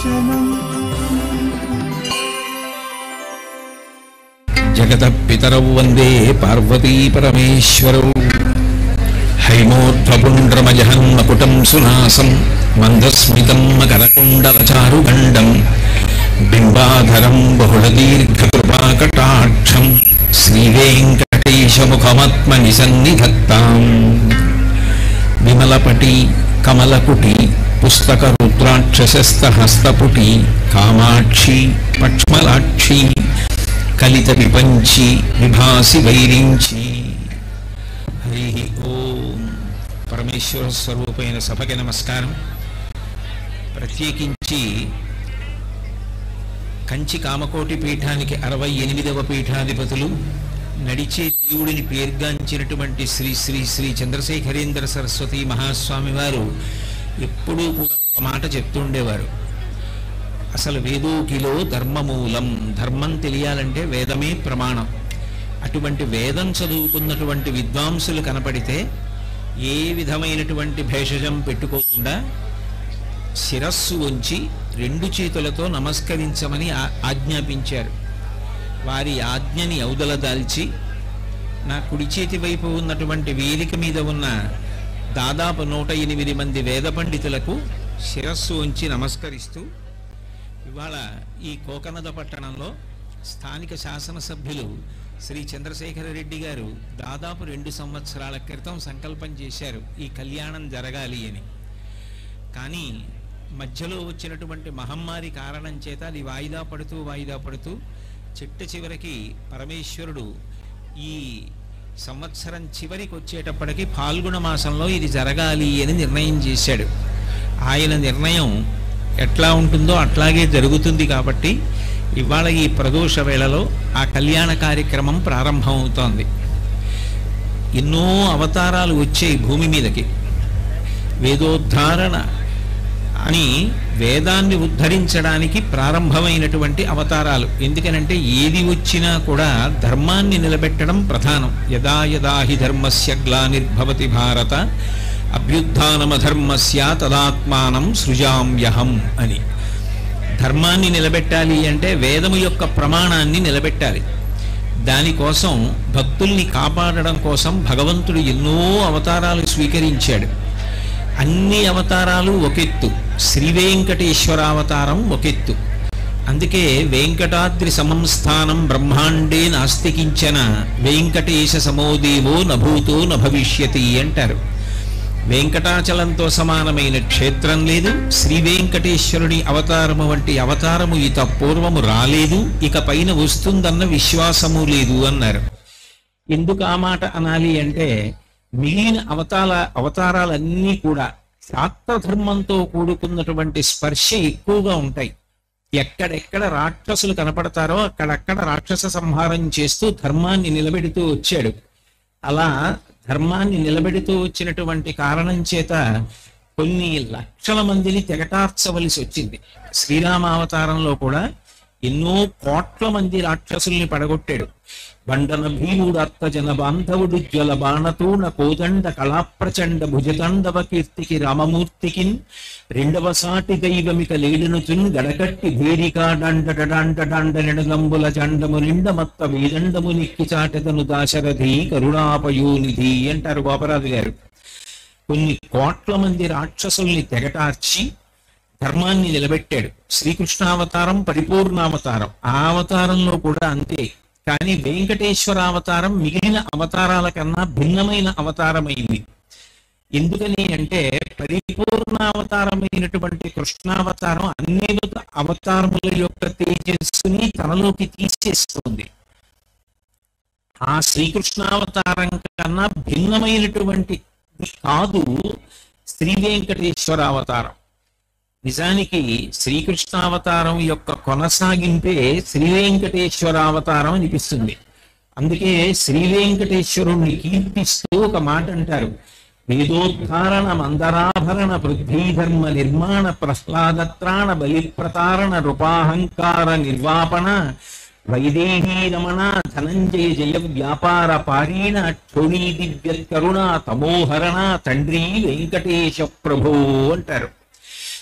జగత పితరౌ వందే పార్వతీ పరమేశ్వరౌ హైమోర్ధ్వపుండ్రమజహన్మకుటం సునాసం మందస్మితం మకరకుండలచారుగండం బింబాధరం బహుళదీర్ఘకృపాకటాక్షం శ్రీవేంకటేశముఖమాత్మని సన్నిధత్తాం విమలపటి కమలకుటి పుస్తక రుద్రాక్షసస్త హస్తపుటి కామాక్షి పక్ష్మలాక్షి కలిత విపంచి విభాసి వైరించి హరి ఓం పరమేశ్వర స్వరూపమైన సభకి నమస్కారం ప్రత్యేకించి కంచి కామకోటి పీఠానికి అరవై ఎనిమిదవ పీఠాధిపతులు నడిచే దేవుడిని పేర్గాంచినటువంటి శ్రీ శ్రీ శ్రీ చంద్రశేఖరేంద్ర సరస్వతి మహాస్వామి వారు ఎప్పుడూ కూడా ఒక మాట చెప్తుండేవారు అసలు వేదోకిలో ధర్మమూలం ధర్మం తెలియాలంటే వేదమే ప్రమాణం అటువంటి వేదం చదువుకున్నటువంటి విద్వాంసులు కనపడితే ఏ విధమైనటువంటి భేషజం పెట్టుకోకుండా శిరస్సు ఉంచి రెండు చేతులతో నమస్కరించమని ఆ- ఆజ్ఞాపించారు వారి ఆజ్ఞని ఔదల దాల్చి నా కుడి చేతి వైపు ఉన్నటువంటి వేదిక మీద ఉన్న దాదాపు నూట ఎనిమిది మంది వేద పండితులకు శిరస్సు ఉంచి నమస్కరిస్తూ ఇవాళ ఈ కోకనద పట్టణంలో స్థానిక శాసనసభ్యులు శ్రీ చంద్రశేఖర రెడ్డి గారు దాదాపు రెండు సంవత్సరాల క్రితం సంకల్పం చేశారు ఈ కళ్యాణం జరగాలి అని కానీ మధ్యలో వచ్చినటువంటి మహమ్మారి కారణం చేత అది వాయిదా పడుతూ వాయిదా పడుతూ చిట్ట చివరికి పరమేశ్వరుడు ఈ సంవత్సరం చివరికి వచ్చేటప్పటికి పాల్గొన మాసంలో ఇది జరగాలి అని నిర్ణయం చేశాడు ఆయన నిర్ణయం ఎట్లా ఉంటుందో అట్లాగే జరుగుతుంది కాబట్టి ఇవాళ ఈ ప్రదోష వేళలో ఆ కళ్యాణ కార్యక్రమం ప్రారంభమవుతోంది ఎన్నో అవతారాలు వచ్చాయి భూమి మీదకి వేదోద్ధారణ అని వేదాన్ని ఉద్ధరించడానికి ప్రారంభమైనటువంటి అవతారాలు ఎందుకనంటే ఏది వచ్చినా కూడా ధర్మాన్ని నిలబెట్టడం ప్రధానం యదా యదా హి ధర్మస్య గ్లానిర్భవతి భారత అభ్యుత్నమధర్మస్య తదాత్మానం సృజామ్యహం అని ధర్మాన్ని నిలబెట్టాలి అంటే వేదము యొక్క ప్రమాణాన్ని నిలబెట్టాలి దానికోసం భక్తుల్ని కాపాడడం కోసం భగవంతుడు ఎన్నో అవతారాలు స్వీకరించాడు అన్ని అవతారాలు ఒకెత్తు శ్రీ వెంకటేశ్వర అవతారం ఒకెత్తు అందుకే వెంకటాద్రి సమం స్థానం బ్రహ్మాండే నాస్తికించన వెంకటేశ సమోదేవో నభూతో నభవిష్యతి అంటారు వెంకటాచలంతో సమానమైన క్షేత్రం లేదు శ్రీ వెంకటేశ్వరుని అవతారము వంటి అవతారము ఇత పూర్వము రాలేదు ఇక పైన వస్తుందన్న విశ్వాసము లేదు అన్నారు ఎందుకు ఆ మాట అనాలి అంటే మిగిలిన అవతార అవతారాలన్నీ కూడా శాస్త్రధర్మంతో కూడుకున్నటువంటి స్పర్శ ఎక్కువగా ఉంటాయి ఎక్కడెక్కడ రాక్షసులు కనపడతారో అక్కడక్కడ రాక్షస సంహారం చేస్తూ ధర్మాన్ని నిలబెడుతూ వచ్చాడు అలా ధర్మాన్ని నిలబెడుతూ వచ్చినటువంటి కారణం చేత కొన్ని లక్షల మందిని తెగటార్చవలసి వచ్చింది శ్రీరామావతారంలో కూడా ఎన్నో కోట్ల మంది రాక్షసుల్ని పడగొట్టాడు బండన భీముడు అత్త జన బాంధవుడు జ్వల బాణతూణ కోదండ కళాప్రచండ భుజతాండవ కీర్తికి రామమూర్తికి రెండవ సాటి దైవమిక లేడునుచున్ గడకట్టి భేరికా డండ డండ డండ నెడలంబుల చండము నిండ మత్త వేదండము నిక్కి చాటెదను దాశరథి కరుణాపయోనిధి అంటారు గోపరాజు గారు కొన్ని కోట్ల మంది రాక్షసుల్ని తెగటార్చి ధర్మాన్ని నిలబెట్టాడు శ్రీకృష్ణావతారం పరిపూర్ణావతారం ఆ అవతారంలో కూడా అంతే కానీ వెంకటేశ్వర అవతారం మిగిలిన అవతారాల కన్నా భిన్నమైన అవతారమైంది ఎందుకని అంటే పరిపూర్ణావతారమైనటువంటి కృష్ణావతారం అన్ని అవతారముల యొక్క తేజస్సుని తనలోకి తీసేస్తుంది ఆ శ్రీకృష్ణావతారం కన్నా భిన్నమైనటువంటి కాదు శ్రీ వెంకటేశ్వర అవతారం నిజానికి శ్రీకృష్ణావతారం యొక్క కొనసాగింపే శ్రీ వెంకటేశ్వర అవతారం అనిపిస్తుంది అందుకే శ్రీ వెంకటేశ్వరుణ్ణి కీర్తిస్తూ ఒక మాట అంటారు వేదోద్ధారణ మందరాభరణ పృథ్వీధర్మ నిర్మాణ ప్రహ్లాదత్రాణ బలిప్రతారణ రూపాహంకార నిర్వాపణ వైదేహీ రమణ ధనంజయ జయ వ్యాపార పారీణ క్షోణీ దివ్య కరుణ తమోహరణ తండ్రి వెంకటేశ ప్రభో అంటారు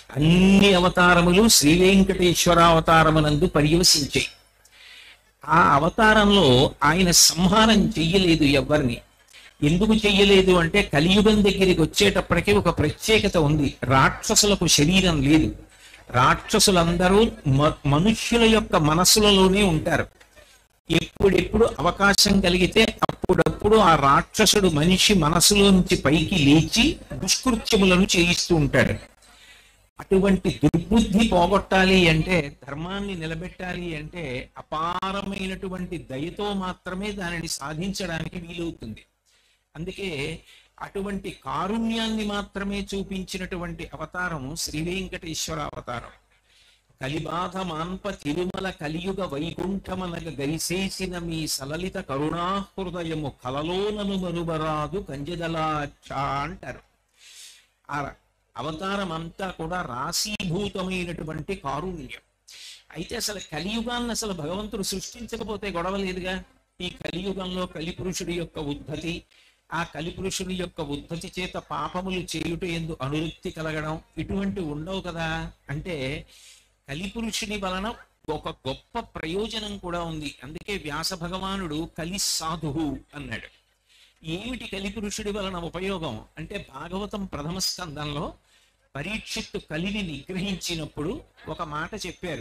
అన్ని అవతారములు శ్రీ వెంకటేశ్వర అవతారమునందు పర్యవసించాయి ఆ అవతారంలో ఆయన సంహారం చెయ్యలేదు ఎవరిని ఎందుకు చెయ్యలేదు అంటే కలియుగం దగ్గరికి వచ్చేటప్పటికి ఒక ప్రత్యేకత ఉంది రాక్షసులకు శరీరం లేదు రాక్షసులందరూ మ- మనుష్యుల యొక్క మనసులలోనే ఉంటారు ఎప్పుడెప్పుడు అవకాశం కలిగితే అప్పుడప్పుడు ఆ రాక్షసుడు మనిషి మనసులోంచి పైకి లేచి దుష్కృత్యములను చేయిస్తూ ఉంటాడు అటువంటి దుర్బుద్ధి పోగొట్టాలి అంటే ధర్మాన్ని నిలబెట్టాలి అంటే అపారమైనటువంటి దయతో మాత్రమే దానిని సాధించడానికి వీలవుతుంది అందుకే అటువంటి కారుణ్యాన్ని మాత్రమే చూపించినటువంటి అవతారం శ్రీ వెంకటేశ్వర అవతారం కలిబాధ మాన్ప తిరుమల కలియుగ వైకుంఠమనగ గరిసేసిన మీ సలలిత కరుణాహృదయము కలలోనను మరువరాదు కంజదలాచ అంటారు ఆ అవతారం అంతా కూడా రాశీభూతమైనటువంటి కారుణ్యం అయితే అసలు కలియుగాన్ని అసలు భగవంతుడు సృష్టించకపోతే గొడవ లేదుగా ఈ కలియుగంలో కలిపురుషుడి యొక్క ఉద్ధతి ఆ కలిపురుషుడి యొక్క ఉద్ధతి చేత పాపములు చేయుట ఎందు అనురక్తి కలగడం ఇటువంటి ఉండవు కదా అంటే కలిపురుషుని వలన ఒక గొప్ప ప్రయోజనం కూడా ఉంది అందుకే వ్యాస భగవానుడు కలి సాధువు అన్నాడు ఏమిటి కలిపురుషుడి వలన ఉపయోగం అంటే భాగవతం ప్రథమ స్కందంలో పరీక్షిత్తు కలిని నిగ్రహించినప్పుడు ఒక మాట చెప్పారు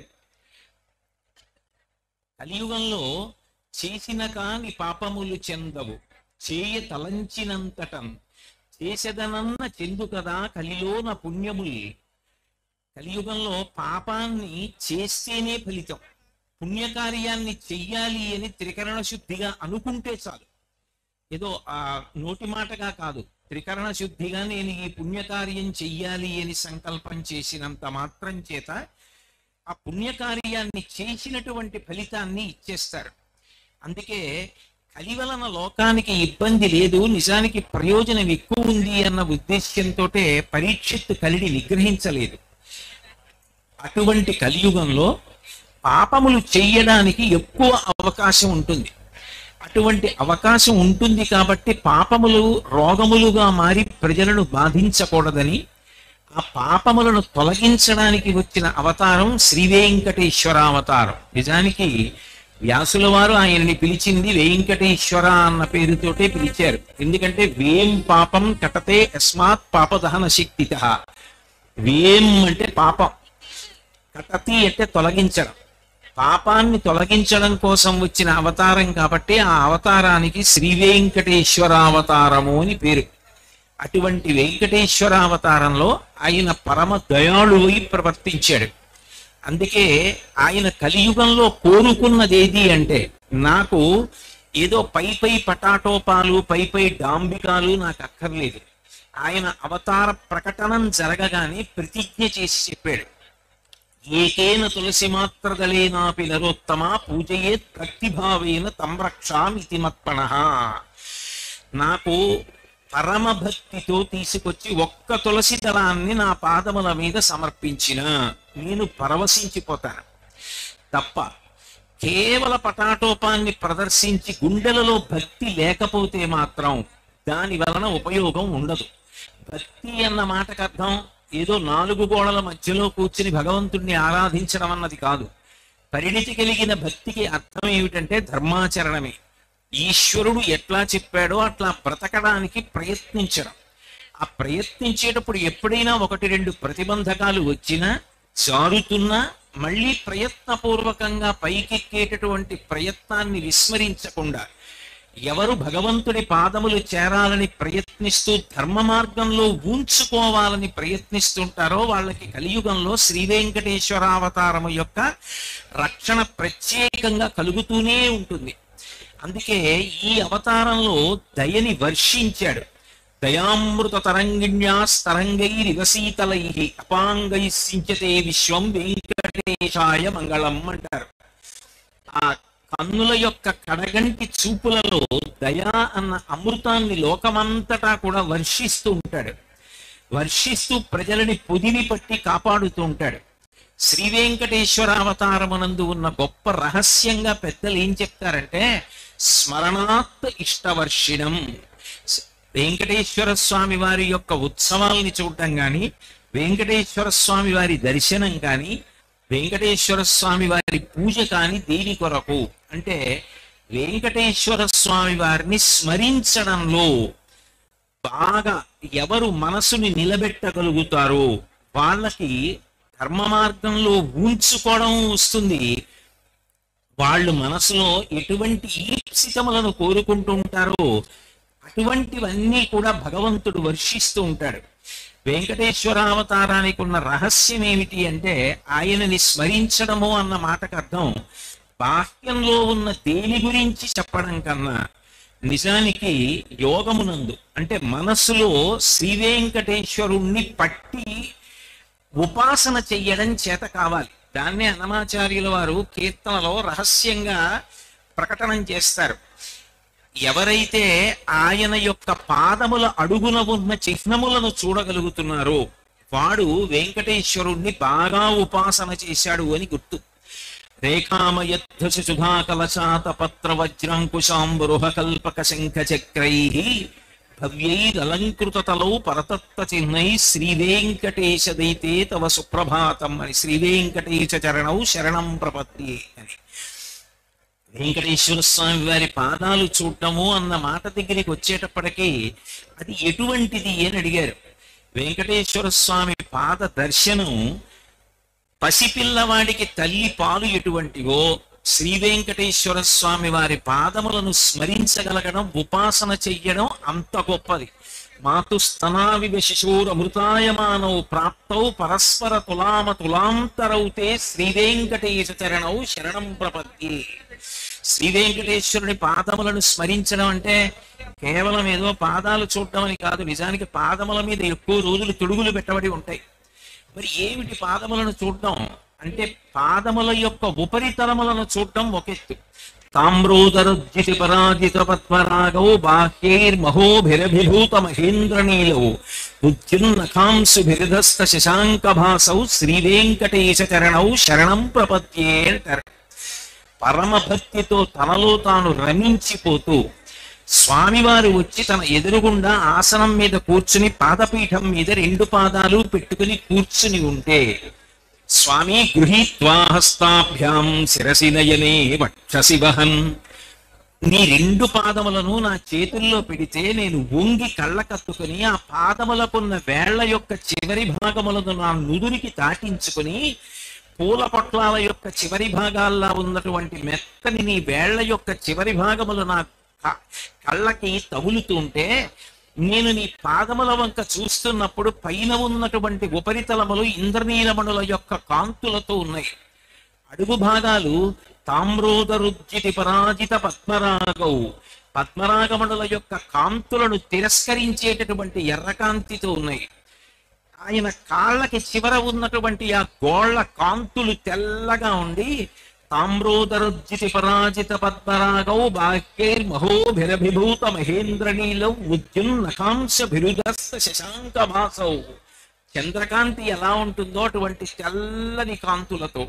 కలియుగంలో చేసిన కాని పాపములు చెందవు చేయ తలంచినంతటం చేసెదనన్న చెందు కదా కలిలోన పుణ్యముల్ కలియుగంలో పాపాన్ని చేస్తేనే ఫలితం పుణ్యకార్యాన్ని చెయ్యాలి అని త్రికరణ శుద్ధిగా అనుకుంటే చాలు ఏదో ఆ నోటి మాటగా కాదు త్రికరణ శుద్ధిగా నేను ఈ పుణ్యకార్యం చెయ్యాలి అని సంకల్పం చేసినంత మాత్రం చేత ఆ పుణ్యకార్యాన్ని చేసినటువంటి ఫలితాన్ని ఇచ్చేస్తారు అందుకే కలి వలన లోకానికి ఇబ్బంది లేదు నిజానికి ప్రయోజనం ఎక్కువ ఉంది అన్న ఉద్దేశ్యంతో పరీక్షిత్తు కలిని నిగ్రహించలేదు అటువంటి కలియుగంలో పాపములు చెయ్యడానికి ఎక్కువ అవకాశం ఉంటుంది అటువంటి అవకాశం ఉంటుంది కాబట్టి పాపములు రోగములుగా మారి ప్రజలను బాధించకూడదని ఆ పాపములను తొలగించడానికి వచ్చిన అవతారం శ్రీ వెంకటేశ్వర అవతారం నిజానికి వ్యాసుల వారు ఆయనని పిలిచింది వెంకటేశ్వర అన్న పేరుతోటే పిలిచారు ఎందుకంటే వేం పాపం కటతే అస్మాత్ పాపదహన శక్తిత వేం అంటే పాపం కటతి అంటే తొలగించడం పాపాన్ని తొలగించడం కోసం వచ్చిన అవతారం కాబట్టి ఆ అవతారానికి శ్రీ వెంకటేశ్వర అవతారము అని పేరు అటువంటి వెంకటేశ్వర అవతారంలో ఆయన పరమ దయాళువై ప్రవర్తించాడు అందుకే ఆయన కలియుగంలో కోరుకున్నదేది అంటే నాకు ఏదో పై పై పటాటోపాలు పై పై డాంబికాలు నాకు అక్కర్లేదు ఆయన అవతార ప్రకటనం జరగగానే ప్రతిజ్ఞ చేసి చెప్పాడు ఏకేన తులసి మాత్రదలేనాపి నరోత్తమ పూజయేత్ భక్తిభావేన తం రక్షామితి మత్పణ నాకు పరమ భక్తితో తీసుకొచ్చి ఒక్క తులసి దళాన్ని నా పాదముల మీద సమర్పించిన నేను పరవశించిపోతాను తప్ప కేవల పటాటోపాన్ని ప్రదర్శించి గుండెలలో భక్తి లేకపోతే మాత్రం దాని వలన ఉపయోగం ఉండదు భక్తి అన్న మాటకు అర్థం ఏదో నాలుగు గోడల మధ్యలో కూర్చుని భగవంతుణ్ణి ఆరాధించడం అన్నది కాదు పరిణితి కలిగిన భక్తికి అర్థం ఏమిటంటే ధర్మాచరణమే ఈశ్వరుడు ఎట్లా చెప్పాడో అట్లా బ్రతకడానికి ప్రయత్నించడం ఆ ప్రయత్నించేటప్పుడు ఎప్పుడైనా ఒకటి రెండు ప్రతిబంధకాలు వచ్చినా జారుతున్నా మళ్ళీ ప్రయత్నపూర్వకంగా పైకెక్కేటటువంటి ప్రయత్నాన్ని విస్మరించకుండా ఎవరు భగవంతుడి పాదములు చేరాలని ప్రయత్నిస్తూ ధర్మ మార్గంలో ఉంచుకోవాలని ప్రయత్నిస్తుంటారో వాళ్ళకి కలియుగంలో శ్రీ వెంకటేశ్వర అవతారము యొక్క రక్షణ ప్రత్యేకంగా కలుగుతూనే ఉంటుంది అందుకే ఈ అవతారంలో దయని వర్షించాడు దయామృత తరంగిణ్యాస్తరంగైరివసీతలై అపాంగై సించతే విశ్వం వెంకటేశాయ మంగళం అంటారు ఆ కన్నుల యొక్క కడగంటి చూపులలో దయా అన్న అమృతాన్ని లోకమంతటా కూడా వర్షిస్తూ ఉంటాడు వర్షిస్తూ ప్రజలని పొదివి పట్టి కాపాడుతూ ఉంటాడు శ్రీ వెంకటేశ్వర అవతారమునందు ఉన్న గొప్ప రహస్యంగా పెద్దలు ఏం చెప్తారంటే స్మరణాత్ ఇష్టవర్షిణం వెంకటేశ్వర స్వామి వారి యొక్క ఉత్సవాల్ని చూడటం గాని వెంకటేశ్వర స్వామి వారి దర్శనం కానీ వెంకటేశ్వర స్వామి వారి పూజ కానీ దేని కొరకు అంటే వెంకటేశ్వర స్వామి వారిని స్మరించడంలో బాగా ఎవరు మనసుని నిలబెట్టగలుగుతారో వాళ్ళకి ధర్మ మార్గంలో ఉంచుకోవడం వస్తుంది వాళ్ళు మనసులో ఎటువంటి ఈప్సితములను కోరుకుంటూ ఉంటారో అటువంటివన్నీ కూడా భగవంతుడు వర్షిస్తూ ఉంటాడు వెంకటేశ్వర అవతారానికి ఉన్న రహస్యం ఏమిటి అంటే ఆయనని స్మరించడము అన్న మాటకు అర్థం బాహ్యంలో ఉన్న దేని గురించి చెప్పడం కన్నా నిజానికి యోగమునందు అంటే మనస్సులో శ్రీ వెంకటేశ్వరుణ్ణి పట్టి ఉపాసన చెయ్యడం చేత కావాలి దాన్నే అన్నమాచార్యుల వారు కీర్తనలో రహస్యంగా ప్రకటనం చేస్తారు ఎవరైతే ఆయన యొక్క పాదముల అడుగున ఉన్న చిహ్నములను చూడగలుగుతున్నారో వాడు వెంకటేశ్వరుణ్ణి బాగా ఉపాసన చేశాడు అని గుర్తు రేఖామయద్ధ సుధా కలశాత పత్ర వజ్రాంకుశాంబరుహ కల్పక శంఖ చక్రై భవ్యైరలంకృతతలౌ పరతత్వ చిహ్నై శ్రీ వెంకటేశ దైతే తవ సుప్రభాతం అని శ్రీ వెంకటేశ చరణౌ శరణం ప్రపత్తి అని వెంకటేశ్వర స్వామి వారి పాదాలు చూడటము అన్న మాట దగ్గరికి వచ్చేటప్పటికీ అది ఎటువంటిది అని అడిగారు వెంకటేశ్వర స్వామి పాద దర్శనం పసిపిల్లవాడికి తల్లి పాలు ఎటువంటివో శ్రీ వెంకటేశ్వర స్వామి వారి పాదములను స్మరించగలగడం ఉపాసన చెయ్యడం అంత గొప్పది మాతు స్తనావివ శిశూరమృతాయమానౌ ప్రాప్తౌ పరస్పర తులామ తులాంతరౌతే శ్రీ వెంకటేశ చరణౌ శరణం ప్రపద్యే శ్రీ వెంకటేశ్వరుని పాదములను స్మరించడం అంటే కేవలం ఏదో పాదాలు చూడటం అని కాదు నిజానికి పాదముల మీద ఎక్కువ రోజులు తొడుగులు పెట్టబడి ఉంటాయి మరి ఏమిటి పాదములను చూడటం అంటే పాదముల యొక్క ఉపరితలములను చూడటం ఒక ఎత్తు తామ్రోదరుద్యుతి పరాజిత పద్మరాగౌ బాహ్యైర్మహోభిరభిభూత మహేంద్రనీలౌ ఉద్యున్నఖాంసుభిరిధస్త శశాంక భాసౌ శ్రీ వెంకటేశ చరణౌ శరణం ప్రపత్యే అంటారు పరమ భక్తితో తనలో తాను రమించిపోతూ స్వామివారు వచ్చి తన ఎదురుగుండా ఆసనం మీద కూర్చుని పాదపీఠం మీద రెండు పాదాలు పెట్టుకుని కూర్చుని ఉంటే స్వామి గృహీత్వా హస్తాభ్యాం శిరసి నయనే వక్షసి వహన్ నీ రెండు పాదములను నా చేతుల్లో పెడితే నేను వంగి కళ్ళ కత్తుకుని ఆ పాదములకున్న వేళ్ల యొక్క చివరి భాగములను నా నుదురికి తాటించుకుని పూల పొట్లాల యొక్క చివరి భాగాల్లో ఉన్నటువంటి మెత్తని నీ వేళ్ల యొక్క చివరి భాగములు నా క- కళ్ళకి తగులుతుంటే నేను నీ పాదముల వంక చూస్తున్నప్పుడు పైన ఉన్నటువంటి ఉపరితలములు ఇంద్రనీలమణుల యొక్క కాంతులతో ఉన్నాయి అడుగు భాగాలు తామ్రోదరుజ్జితి పరాజిత పద్మరాగౌ పద్మరాగమణుల యొక్క కాంతులను తిరస్కరించేటటువంటి ఎర్రకాంతితో ఉన్నాయి ఆయన కాళ్ళకి చివర ఉన్నటువంటి ఆ గోళ్ల కాంతులు తెల్లగా ఉండి తామ్రోదరుజ్జితి పరాజిత పద్మరాగౌ బాహ్యైర్ మహోభిరభిభూత మహేంద్రనీలౌ ఉద్యున్నకాంశ భిరుదస్త శశాంక భాసౌ చంద్రకాంతి ఎలా ఉంటుందో అటువంటి తెల్లని కాంతులతో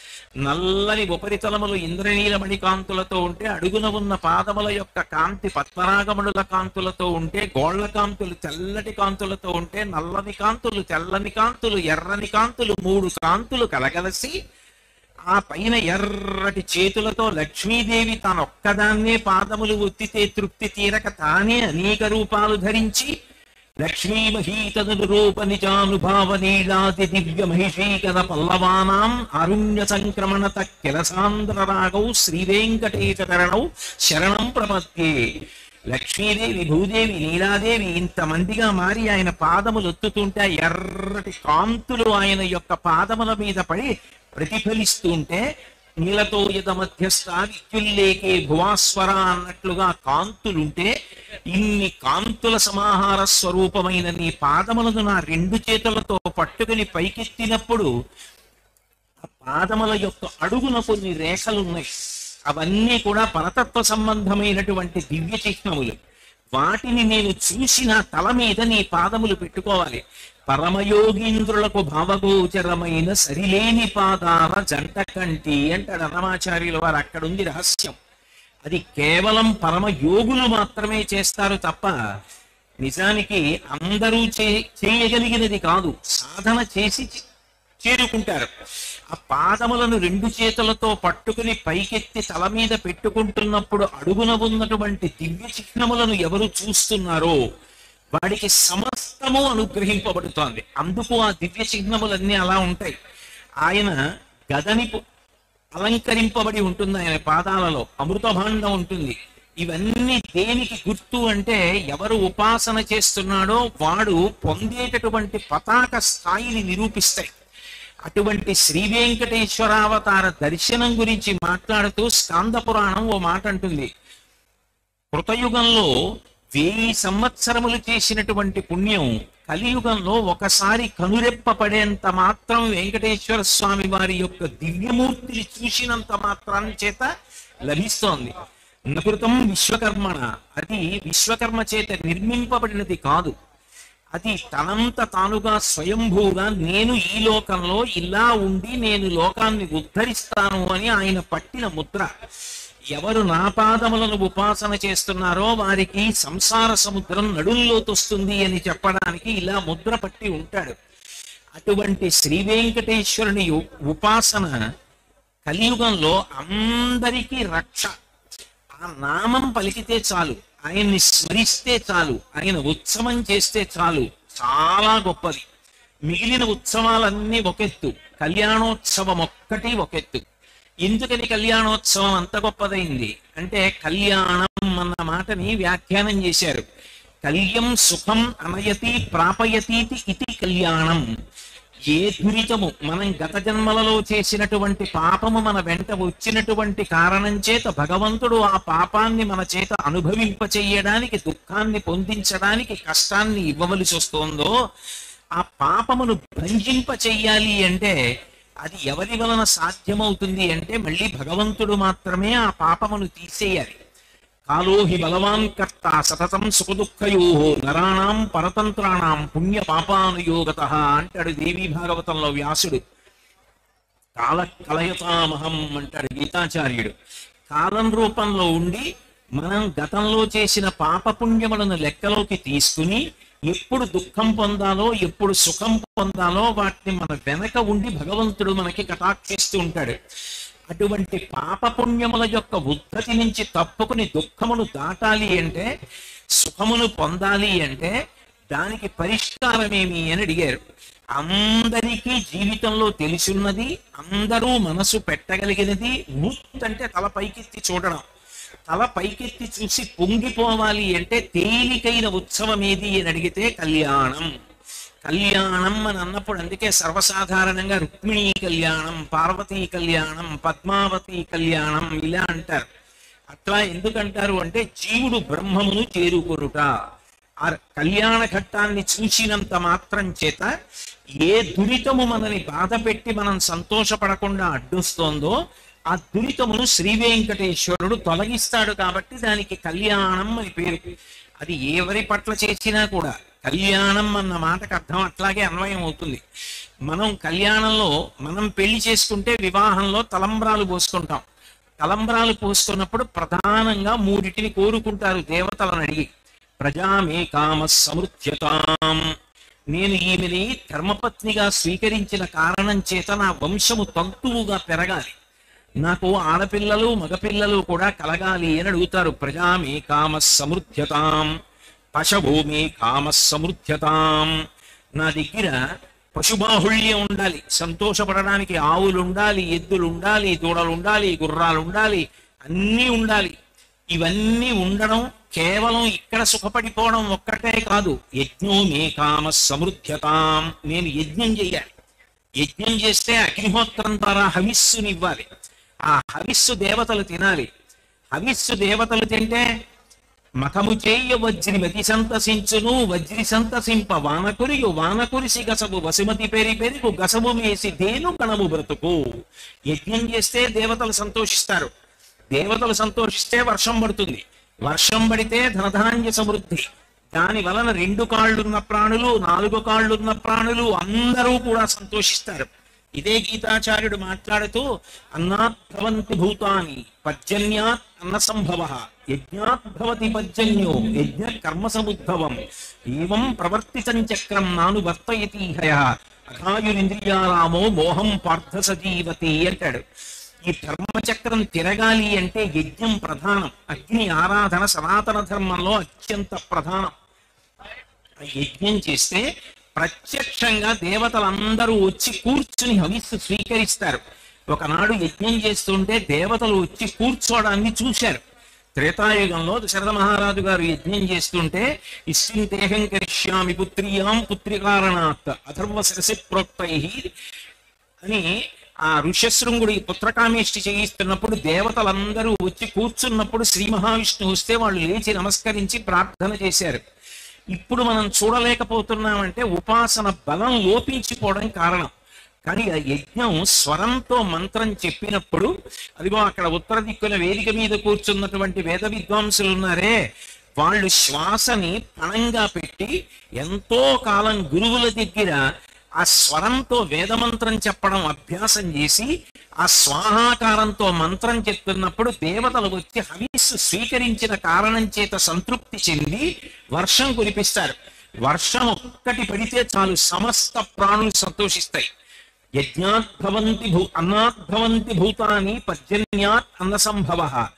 నల్లని ఉపరితలములు ఇంద్రనీలమణి కాంతులతో ఉంటే అడుగున ఉన్న పాదముల యొక్క కాంతి పద్మరాగముల కాంతులతో ఉంటే గోళ్ల కాంతులు తెల్లటి కాంతులతో ఉంటే నల్లని కాంతులు తెల్లని కాంతులు ఎర్రని కాంతులు మూడు కాంతులు కలగలసి ఆ పైన ఎర్రటి చేతులతో లక్ష్మీదేవి తానొక్కదాన్నే పాదములు ఒత్తితే తృప్తి తీరక తానే అనేక రూపాలు ధరించి లక్ష్మీమహీతను రూప నిజానుభావ నీలాది దివ్య మహిషీకర పల్లవానాం అరుణ్య సంక్రమణత కిలసాంధ్ర రాగౌ శ్రీ వెంకటేశరణౌ శరణం ప్రపత్యే లక్ష్మీదేవి భూదేవి నీలాదేవి ఇంతమందిగా మారి ఆయన పాదములు ఒత్తుతుంటే ఆ ఎర్రటి కాంతులు ఆయన యొక్క పాదముల మీద పడి ప్రతిఫలిస్తుంటే నీలతో యద మధ్యస్థ విద్యుల్లేకే భువాస్వర అన్నట్లుగా కాంతులుంటే ఇన్ని కాంతుల సమాహార స్వరూపమైన నీ పాదములను నా రెండు చేతులతో పట్టుకుని పైకెత్తినప్పుడు ఆ పాదముల యొక్క అడుగున కొన్ని రేఖలున్నాయి అవన్నీ కూడా పరతత్వ సంబంధమైనటువంటి దివ్య చిహ్నములు వాటిని నేను చూసి నా తల మీద నీ పాదములు పెట్టుకోవాలి పరమయోగీంద్రులకు భావగోచరమైన సరిలేని పాదాల జంట కంటి అంటాడు అన్నమాచార్యుల వారు అక్కడుంది రహస్యం అది కేవలం పరమ యోగులు మాత్రమే చేస్తారు తప్ప నిజానికి అందరూ చే చేయగలిగినది కాదు సాధన చేసి చే- చేరుకుంటారు ఆ పాదములను రెండు చేతులతో పట్టుకుని పైకెత్తి తల మీద పెట్టుకుంటున్నప్పుడు అడుగున ఉన్నటువంటి దివ్య చిహ్నములను ఎవరు చూస్తున్నారో వాడికి సమస్తము అనుగ్రహింపబడుతోంది అందుకు ఆ దివ్య చిహ్నములన్నీ అలా ఉంటాయి ఆయన గదని పు- అలంకరింపబడి ఉంటుంది ఆయన పాదాలలో అమృత భాండం ఉంటుంది ఇవన్నీ దేనికి గుర్తు అంటే ఎవరు ఉపాసన చేస్తున్నాడో వాడు పొందేటటువంటి పతాక స్థాయిని నిరూపిస్తాయి అటువంటి శ్రీ వెంకటేశ్వరావతార దర్శనం గురించి మాట్లాడుతూ స్కాంద పురాణం ఓ మాట అంటుంది కృతయుగంలో వెయ్యి సంవత్సరములు చేసినటువంటి పుణ్యం కలియుగంలో ఒకసారి కనురెప్ప పడేంత మాత్రం వెంకటేశ్వర స్వామి వారి యొక్క దివ్యమూర్తిని చూసినంత మాత్రం చేత లభిస్తోంది నకృతం విశ్వకర్మణ అది విశ్వకర్మ చేత నిర్మింపబడినది కాదు అది తనంత తానుగా స్వయంభూగా నేను ఈ లోకంలో ఇలా ఉండి నేను లోకాన్ని ఉద్ధరిస్తాను అని ఆయన పట్టిన ముద్ర ఎవరు నా పాదములను ఉపాసన చేస్తున్నారో వారికి సంసార సముద్రం నడుల్లో తొస్తుంది అని చెప్పడానికి ఇలా ముద్ర పట్టి ఉంటాడు అటువంటి శ్రీ వెంకటేశ్వరుని ఉ- ఉపాసన కలియుగంలో అందరికీ రక్ష ఆ నామం పలికితే చాలు ఆయన్ని స్మరిస్తే చాలు ఆయన ఉత్సవం చేస్తే చాలు చాలా గొప్పది మిగిలిన ఉత్సవాలన్నీ ఒకెత్తు కళ్యాణోత్సవం ఒక్కటి ఒకెత్తు ఎందుకని కళ్యాణోత్సవం అంత గొప్పదైంది అంటే కళ్యాణం అన్న మాటని వ్యాఖ్యానం చేశారు కళ్యం సుఖం అనయతి ప్రాపయతీతి ఇది కళ్యాణం ఏ దురితము మనం గత జన్మలలో చేసినటువంటి పాపము మన వెంట వచ్చినటువంటి కారణం చేత భగవంతుడు ఆ పాపాన్ని మన చేత అనుభవింప చెయ్యడానికి దుఃఖాన్ని పొందించడానికి కష్టాన్ని ఇవ్వవలసి వస్తోందో ఆ పాపమును భంజింప చెయ్యాలి అంటే అది ఎవరి వలన సాధ్యమవుతుంది అంటే మళ్ళీ భగవంతుడు మాత్రమే ఆ పాపమును తీసేయాలి కాలో హి బలవాన్ కర్త సతతం సుఖదుఃఖయో నరాణాం పరతంత్రాణం పుణ్య పాపానుయోగత అంటాడు దేవీ భాగవతంలో వ్యాసుడు కాల కలయతామహం అంటాడు గీతాచార్యుడు కాలం రూపంలో ఉండి మనం గతంలో చేసిన పాపపుణ్యములను లెక్కలోకి తీసుకుని ఎప్పుడు దుఃఖం పొందాలో ఎప్పుడు సుఖం పొందాలో వాటిని మన వెనక ఉండి భగవంతుడు మనకి కటాక్షిస్తూ ఉంటాడు అటువంటి పాపపుణ్యముల యొక్క ఉద్ధతి నుంచి తప్పుకుని దుఃఖమును దాటాలి అంటే సుఖమును పొందాలి అంటే దానికి పరిష్కారమేమి అని అడిగారు అందరికీ జీవితంలో తెలిసున్నది అందరూ మనసు పెట్టగలిగినది వృత్ అంటే తల పైకెత్తి చూడడం తల పైకెత్తి చూసి పొంగిపోవాలి అంటే తేలికైన ఉత్సవం ఏది అని అడిగితే కళ్యాణం కళ్యాణం అని అన్నప్పుడు అందుకే సర్వసాధారణంగా రుక్మిణీ కళ్యాణం పార్వతీ కళ్యాణం పద్మావతి కళ్యాణం ఇలా అంటారు అట్లా ఎందుకంటారు అంటే జీవుడు బ్రహ్మమును చేరుకొనుట ఆ కళ్యాణ ఘట్టాన్ని చూసినంత మాత్రం చేత ఏ దురితము మనని బాధ పెట్టి మనం సంతోషపడకుండా అడ్డొస్తోందో ఆ దురితమును శ్రీ వెంకటేశ్వరుడు తొలగిస్తాడు కాబట్టి దానికి కళ్యాణం అని పేరు అది ఎవరి పట్ల చేసినా కూడా కళ్యాణం అన్న మాటకు అర్థం అట్లాగే అన్వయం అవుతుంది మనం కళ్యాణంలో మనం పెళ్లి చేసుకుంటే వివాహంలో తలంబ్రాలు పోసుకుంటాం తలంబ్రాలు పోసుకున్నప్పుడు ప్రధానంగా మూడిటిని కోరుకుంటారు దేవతలను అడిగి ప్రజామే కామ సమృద్ధ్యతాం నేను ఈమెని ధర్మపత్నిగా స్వీకరించిన కారణం చేత నా వంశము తంతువుగా పెరగాలి నాకు ఆడపిల్లలు మగపిల్లలు కూడా కలగాలి అని అడుగుతారు ప్రజామే కామ సమృద్ధ్యతాం పశభూమి కామ సమృద్ధ్యతాం నా దగ్గర పశుబాహుళ్యం ఉండాలి సంతోషపడడానికి ఆవులు ఉండాలి ఎద్దులు ఉండాలి దూడలు ఉండాలి గుర్రాలు ఉండాలి అన్నీ ఉండాలి ఇవన్నీ ఉండడం కేవలం ఇక్కడ సుఖపడిపోవడం ఒక్కటే కాదు యజ్ఞో మే కామ సమృద్ధ్యతాం నేను యజ్ఞం చెయ్యాలి యజ్ఞం చేస్తే అగ్నిహోత్రం ద్వారా హవిస్సుని ఇవ్వాలి ఆ హవిస్సు దేవతలు తినాలి హవిస్సు దేవతలు తింటే మఖము చేయ వజ్రి మతి సంతసించును వజ్రి సంతసింప వానకురియు వానకురిసి గసబు వసుమతి పెరి పెరుగు గసబు మేసి దేను కణము బ్రతుకు యజ్ఞం చేస్తే దేవతలు సంతోషిస్తారు దేవతలు సంతోషిస్తే వర్షం పడుతుంది వర్షం పడితే ధనధాన్య సమృద్ధి దాని వలన రెండు కాళ్ళున్న ప్రాణులు నాలుగు కాళ్ళున్న ప్రాణులు అందరూ కూడా సంతోషిస్తారు ఇదే గీతాచార్యుడు మాట్లాడుతూ అన్నాత్ భవంతి భూతాని పర్జన్యాత్ అన్న సంభవ యజ్ఞాద్భవతి పర్జన్యో యజ్ఞ కర్మ సముద్భవం ఏవం ప్రవర్తితం చక్రం నాను వర్తయతి హయ అఘాయురింద్రియారామో మోహం పార్థ సజీవతి అంటాడు ఈ ధర్మచక్రం తిరగాలి అంటే యజ్ఞం ప్రధానం అగ్ని ఆరాధన సనాతన ధర్మంలో అత్యంత ప్రధానం యజ్ఞం చేస్తే ప్రత్యక్షంగా దేవతలందరూ వచ్చి కూర్చుని హవిస్సు స్వీకరిస్తారు ఒకనాడు యజ్ఞం చేస్తుంటే దేవతలు వచ్చి కూర్చోవడాన్ని చూశారు త్రేతాయుగంలో దశరథ మహారాజు గారు యజ్ఞం చేస్తుంటే ఇష్టింతేహం కరిష్యామి పుత్రియాం పుత్రికారణాత్ అథర్వ శిరసి ప్రోక్తై అని ఆ ఋష్యశృంగుడి పుత్రకామేష్టి చేయిస్తున్నప్పుడు దేవతలందరూ వచ్చి కూర్చున్నప్పుడు శ్రీ మహావిష్ణువు వస్తే వాళ్ళు లేచి నమస్కరించి ప్రార్థన చేశారు ఇప్పుడు మనం చూడలేకపోతున్నామంటే ఉపాసన బలం లోపించిపోవడం కారణం కానీ ఆ యజ్ఞం స్వరంతో మంత్రం చెప్పినప్పుడు అదిగో అక్కడ ఉత్తర దిక్కున వేదిక మీద కూర్చున్నటువంటి వేద విద్వాంసులు ఉన్నారే వాళ్ళు శ్వాసని పణంగా పెట్టి ఎంతో కాలం గురువుల దగ్గర ఆ స్వరంతో వేదమంత్రం చెప్పడం అభ్యాసం చేసి ఆ స్వాహాకారంతో మంత్రం చెప్తున్నప్పుడు దేవతలు వచ్చి హవిస్సు స్వీకరించిన కారణం చేత సంతృప్తి చెంది వర్షం కురిపిస్తారు వర్షం ఒక్కటి పడితే చాలు సమస్త ప్రాణులు సంతోషిస్తాయి యజ్ఞాద్భవంతి భూ అన్నాద్భవంతి భూతాని పర్జన్యాత్ అన్న సంభవ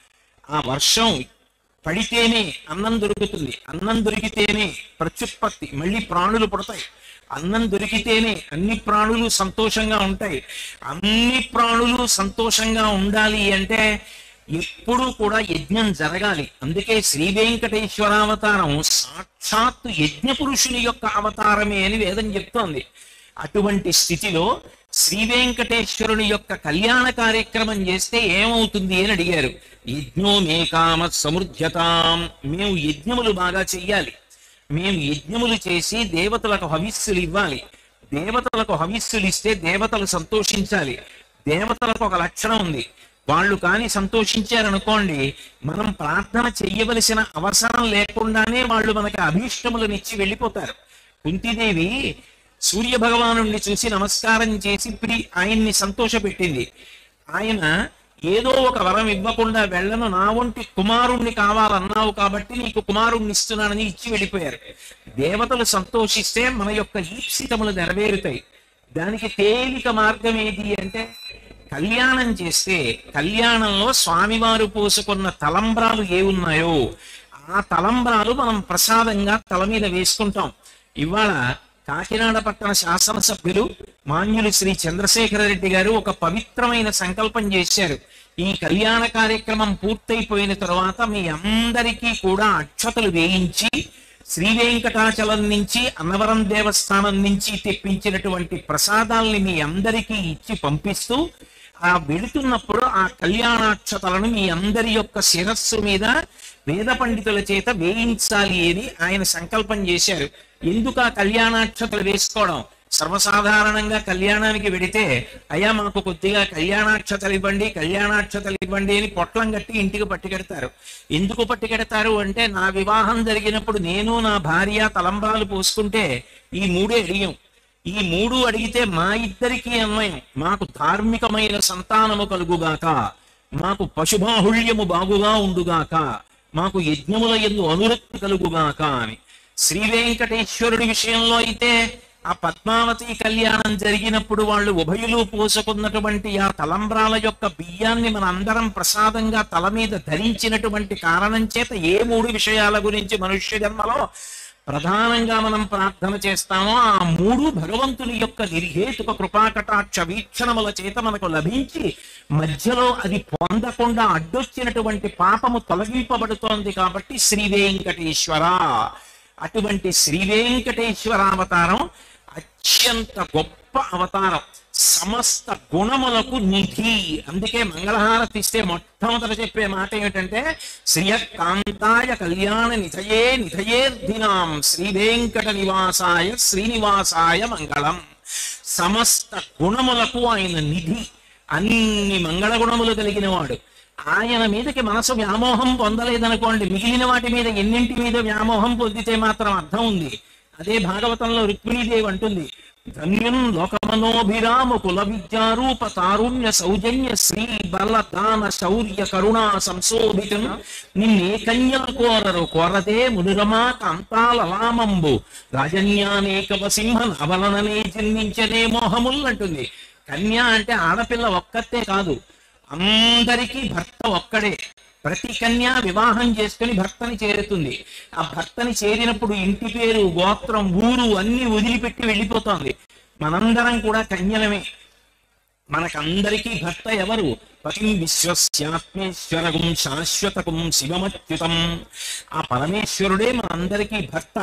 ఆ వర్షం పడితేనే అన్నం దొరుకుతుంది అన్నం దొరికితేనే ప్రత్యుత్పత్తి మళ్ళీ ప్రాణులు పుడతాయి అన్నం దొరికితేనే అన్ని ప్రాణులు సంతోషంగా ఉంటాయి అన్ని ప్రాణులు సంతోషంగా ఉండాలి అంటే ఎప్పుడూ కూడా యజ్ఞం జరగాలి అందుకే శ్రీ వెంకటేశ్వరావతారం సాక్షాత్తు యజ్ఞ పురుషుని యొక్క అవతారమే అని వేదం చెప్తోంది అటువంటి స్థితిలో శ్రీ వెంకటేశ్వరుని యొక్క కళ్యాణ కార్యక్రమం చేస్తే ఏమవుతుంది అని అడిగారు యజ్ఞో మే కామ సమృద్ధ్యతాం మేము యజ్ఞములు బాగా చెయ్యాలి మేము యజ్ఞములు చేసి దేవతలకు హవిస్సులు ఇవ్వాలి దేవతలకు హవిస్సులు ఇస్తే దేవతలు సంతోషించాలి దేవతలకు ఒక లక్షణం ఉంది వాళ్ళు కానీ సంతోషించారనుకోండి మనం ప్రార్థన చెయ్యవలసిన అవసరం లేకుండానే వాళ్ళు మనకి అభీష్టములనిచ్చి వెళ్ళిపోతారు కుంతిదేవి సూర్య భగవానుణ్ణి చూసి నమస్కారం చేసి ప్రి ఆయన్ని సంతోషపెట్టింది ఆయన ఏదో ఒక వరం ఇవ్వకుండా వెళ్ళను నా వంటి కుమారుణ్ణి కావాలన్నావు కాబట్టి నీకు కుమారుణ్ణి ఇస్తున్నానని ఇచ్చి వెళ్ళిపోయారు దేవతలు సంతోషిస్తే మన యొక్క ఈప్సితములు నెరవేరుతాయి దానికి తేలిక మార్గం ఏది అంటే కళ్యాణం చేస్తే కళ్యాణంలో స్వామివారు పోసుకున్న తలంబ్రాలు ఏ ఉన్నాయో ఆ తలంబ్రాలు మనం ప్రసాదంగా తల మీద వేసుకుంటాం ఇవాళ కాకినాడ పట్టణ శాసనసభ్యులు మాన్యులు శ్రీ చంద్రశేఖర రెడ్డి గారు ఒక పవిత్రమైన సంకల్పం చేశారు ఈ కళ్యాణ కార్యక్రమం పూర్తయిపోయిన తరువాత మీ అందరికీ కూడా అక్షతలు వేయించి శ్రీ వెంకటాచలం నుంచి అన్నవరం దేవస్థానం నుంచి తెప్పించినటువంటి ప్రసాదాల్ని మీ అందరికీ ఇచ్చి పంపిస్తూ ఆ వెళుతున్నప్పుడు ఆ కళ్యాణాక్షతలను మీ అందరి యొక్క శిరస్సు మీద వేద పండితుల చేత వేయించాలి అని ఆయన సంకల్పం చేశారు ఎందుకు ఆ కళ్యాణాక్షతలు వేసుకోవడం సర్వసాధారణంగా కళ్యాణానికి వెడితే అయ్యా మాకు కొద్దిగా కళ్యాణాక్షతలు ఇవ్వండి కళ్యాణాక్షతలు ఇవ్వండి అని పొట్లం కట్టి ఇంటికి పట్టుకెడతారు ఎందుకు పట్టుకెడతారు అంటే నా వివాహం జరిగినప్పుడు నేను నా భార్య తలంబ్రాలు పోసుకుంటే ఈ మూడే అడిగాం ఈ మూడు అడిగితే మా ఇద్దరికీ అన్వయం మాకు ధార్మికమైన సంతానము కలుగుగాక మాకు పశుబాహుళ్యము బాగుగా ఉండుగాక మాకు యజ్ఞముల ఎందు అనురక్తి కలుగుగాక అని శ్రీ వెంకటేశ్వరుడి విషయంలో అయితే ఆ పద్మావతి కళ్యాణం జరిగినప్పుడు వాళ్ళు ఉభయులు పోసుకున్నటువంటి ఆ తలంబ్రాల యొక్క బియ్యాన్ని మన అందరం ప్రసాదంగా తల మీద ధరించినటువంటి కారణం చేత ఏ మూడు విషయాల గురించి మనుష్య జన్మలో ప్రధానంగా మనం ప్రార్థన చేస్తామో ఆ మూడు భగవంతుని యొక్క నిర్హేతుక కృపాకటాక్ష వీక్షణముల చేత మనకు లభించి మధ్యలో అది పొందకుండా అడ్డొచ్చినటువంటి పాపము తొలగింపబడుతోంది కాబట్టి శ్రీ వెంకటేశ్వర అటువంటి శ్రీ వెంకటేశ్వర అవతారం అత్యంత గొప్ప అవతారం సమస్త గుణములకు నిధి అందుకే మంగళహారతి ఇస్తే మొట్టమొదట చెప్పే మాట ఏమిటంటే శ్రియకాంతాయ కళ్యాణ నిధయే నిధయేర్ధినాం శ్రీ వెంకట నివాసాయ శ్రీనివాసాయ మంగళం సమస్త గుణములకు ఆయన నిధి అన్ని మంగళ గుణములు కలిగిన వాడు ఆయన మీదకి మనసు వ్యామోహం పొందలేదనుకోండి మిగిలిన వాటి మీద ఎన్నింటి మీద వ్యామోహం పొందితే మాత్రం అర్థం ఉంది అదే భాగవతంలో రుక్మిణీదేవి అంటుంది ధన్యం లోకమనోభిరామ కుల విద్యారూప తారుణ్య సౌజన్య శ్రీ బల దాన శౌర్య కరుణా సంశోభితం నిన్నే కన్యలు కోరరు కోరదే మునురమా కాంతాల లామంబు రాజన్యానేకవ సింహ నవలననే జన్మించనే మోహముల్ అంటుంది కన్య అంటే ఆడపిల్ల ఒక్కతే కాదు అందరికీ భర్త ఒక్కడే ప్రతి కన్య వివాహం చేసుకుని భర్తని చేరుతుంది ఆ భర్తని చేరినప్పుడు ఇంటి పేరు గోత్రం ఊరు అన్ని వదిలిపెట్టి వెళ్ళిపోతోంది మనందరం కూడా కన్యలమే మనకందరికీ భర్త ఎవరు పతిం విశ్వస్యాత్మేశ్వరగుం శాశ్వతకుం శివమచ్యుతం ఆ పరమేశ్వరుడే మనందరికీ భర్త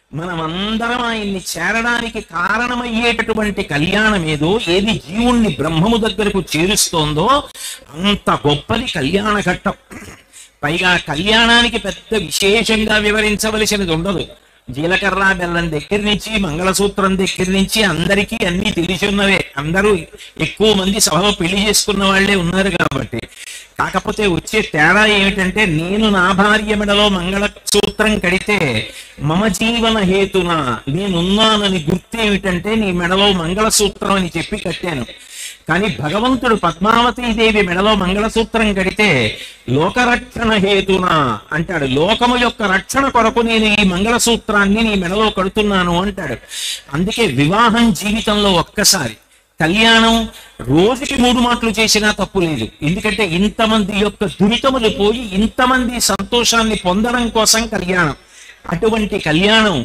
మనమందరం ఆయన్ని చేరడానికి కారణమయ్యేటటువంటి కళ్యాణం ఏదో ఏది జీవుణ్ణి బ్రహ్మము దగ్గరకు చేరుస్తోందో అంత గొప్పది కళ్యాణ ఘట్టం పైగా కళ్యాణానికి పెద్ద విశేషంగా వివరించవలసినది ఉండదు జీలకర్ర బెల్లం దగ్గర నుంచి మంగళసూత్రం దగ్గర నుంచి అందరికీ అన్ని తెలిసి ఉన్నవే అందరూ ఎక్కువ మంది సభలో పెళ్లి చేసుకున్న వాళ్ళే ఉన్నారు కాబట్టి కాకపోతే వచ్చే తేడా ఏమిటంటే నేను నా భార్య మెడలో మంగళసూత్రం కడితే మమ జీవన హేతున నేనున్నానని గుర్తు ఏమిటంటే నీ మెడలో మంగళసూత్రం అని చెప్పి కట్టాను కానీ భగవంతుడు పద్మావతీదేవి మెడలో మంగళసూత్రం కడితే లోకరక్షణ హేతున అంటాడు లోకము యొక్క రక్షణ కొరకు నేను ఈ మంగళసూత్రాన్ని నీ మెడలో కడుతున్నాను అంటాడు అందుకే వివాహం జీవితంలో ఒక్కసారి కళ్యాణం రోజుకి మూడు మాటలు చేసినా తప్పు లేదు ఎందుకంటే ఇంతమంది యొక్క దురితములు పోయి ఇంతమంది సంతోషాన్ని పొందడం కోసం కళ్యాణం అటువంటి కళ్యాణం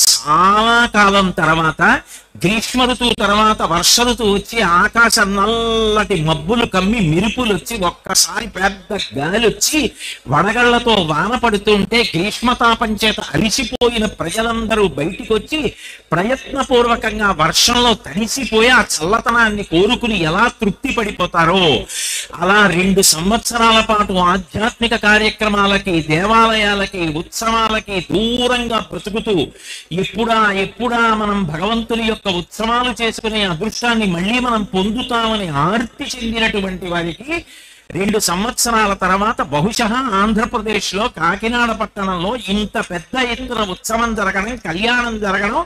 చాలా కాలం తర్వాత గ్రీష్మ ఋతువు తర్వాత వర్ష ఋతువు వచ్చి ఆకాశం నల్లటి మబ్బులు కమ్మి మెరుపులు వచ్చి ఒక్కసారి పెద్ద గాలి వచ్చి వడగళ్లతో వాన పడుతుంటే గ్రీష్మతాపం చేత అలిసిపోయిన ప్రజలందరూ బయటికి వచ్చి ప్రయత్నపూర్వకంగా వర్షంలో తడిసిపోయి ఆ చల్లతనాన్ని కోరుకుని ఎలా తృప్తి పడిపోతారో అలా రెండు సంవత్సరాల పాటు ఆధ్యాత్మిక కార్యక్రమాలకి దేవాలయాలకి ఉత్సవాలకి దూరంగా బ్రతుకుతూ ఎప్పుడా ఎప్పుడా మనం భగవంతుని యొక్క ఉత్సవాలు చేసుకునే అదృష్టాన్ని మళ్ళీ మనం పొందుతామని ఆర్తి చెందినటువంటి వారికి రెండు సంవత్సరాల తర్వాత బహుశः ఆంధ్రప్రదేశ్ లో కాకినాడ పట్టణంలో ఇంత పెద్ద ఎత్తున ఉత్సవం జరగడం కళ్యాణం జరగడం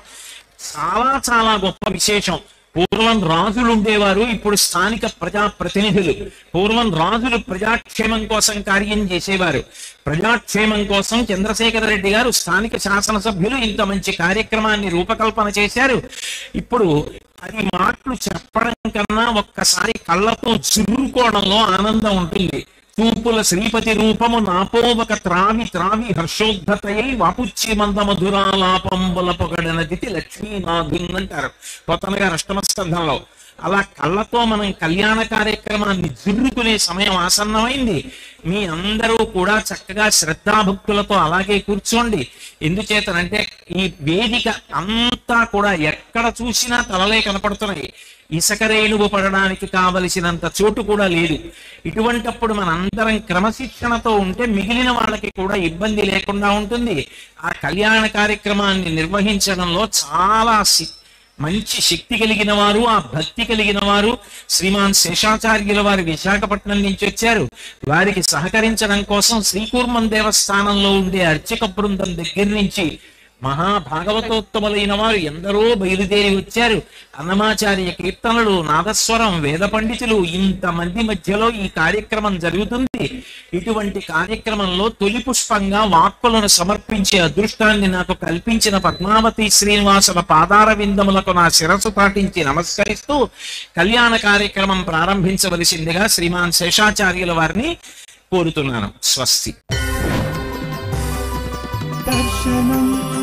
చాలా చాలా గొప్ప విశేషం పూర్వం రాజులు ఉండేవారు ఇప్పుడు స్థానిక ప్రజా ప్రతినిధులు పూర్వం రాజులు ప్రజాక్షేమం కోసం కార్యం చేసేవారు ప్రజాక్షేమం కోసం చంద్రశేఖర రెడ్డి గారు స్థానిక శాసనసభ్యులు ఇంత మంచి కార్యక్రమాన్ని రూపకల్పన చేశారు ఇప్పుడు అది మాటలు చెప్పడం కన్నా ఒక్కసారి కళ్ళతో చిరుకోవడంలో ఆనందం ఉంటుంది చూపుల శ్రీపతి రూపము నాపోవక త్రావి త్రావి హర్షోద్ధతయై వాపుచ్చి మంద మధురాలాపంబుల పొగడనదితి లక్ష్మీనాథున్ అంటారు కొత్తన గారు అష్టమ స్కంధంలో అలా కళ్ళతో మనం కళ్యాణ కార్యక్రమాన్ని జుర్రుకునే సమయం ఆసన్నమైంది మీ అందరూ కూడా చక్కగా శ్రద్ధాభక్తులతో అలాగే కూర్చోండి ఎందుచేతనంటే ఈ వేదిక అంతా కూడా ఎక్కడ చూసినా తలలే కనపడుతున్నాయి ఇసుక రేణువు పడడానికి కావలసినంత చోటు కూడా లేదు ఇటువంటప్పుడు మనందరం క్రమశిక్షణతో ఉంటే మిగిలిన వాళ్ళకి కూడా ఇబ్బంది లేకుండా ఉంటుంది ఆ కళ్యాణ కార్యక్రమాన్ని నిర్వహించడంలో చాలా సి- మంచి శక్తి కలిగిన వారు ఆ భక్తి కలిగిన వారు శ్రీమాన్ శేషాచార్యుల వారు విశాఖపట్నం నుంచి వచ్చారు వారికి సహకరించడం కోసం శ్రీకూర్మం దేవస్థానంలో ఉండే అర్చక బృందం దగ్గర నుంచి మహాభాగవతోత్తములైన వారు ఎందరో బయలుదేరి వచ్చారు అన్నమాచార్య కీర్తనలు నాదస్వరం వేద పండితులు ఇంతమంది మధ్యలో ఈ కార్యక్రమం జరుగుతుంది ఇటువంటి కార్యక్రమంలో తొలి పుష్పంగా వాక్కులను సమర్పించే అదృష్టాన్ని నాకు కల్పించిన పద్మావతి శ్రీనివాసుల పాదార విందములకు నా శిరస్సు పాటించి నమస్కరిస్తూ కళ్యాణ కార్యక్రమం ప్రారంభించవలసిందిగా శ్రీమాన్ శేషాచార్యుల వారిని కోరుతున్నాను స్వస్తి దర్శనం